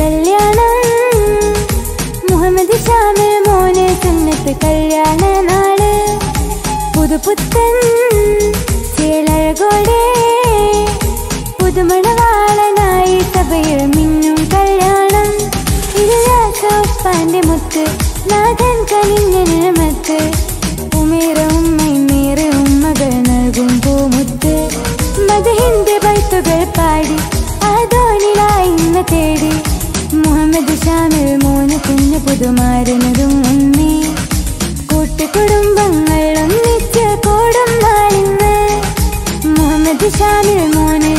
കല്യാണം മുഹമ്മദ് ഷാമിൽ മോന് സുന്നത്ത് കല്യാണ നാള് പുതുപുത്തൻ ചേളഴകോടെ പുതുമണവാളനായി സഭയിൽ മിന്നും കല്യാണം ഇത് രാസപ്പാന്റെ മുത്ത് നാഥൻ കനിഞ്ഞ നിലമത്ത് ഉമേറ ഉമ്മേറെ ഉമ്മകൾ നൽകും പൂമുത്ത് മതഹിന്റെ ബൈത്തുകൾ പാടി അതോനിലായി ഇന്ന് തേടി മുഹമ്മദ് ഷാമിൽ മോന് കുഞ്ഞു പുതുമാറുന്നതും ഉമ്മേ കൂട്ടുകുടുംബങ്ങൾ ഒന്നിച്ച് കൂടും നാളിന്ന് മുഹമ്മദ് ഷാമിൽ മോന്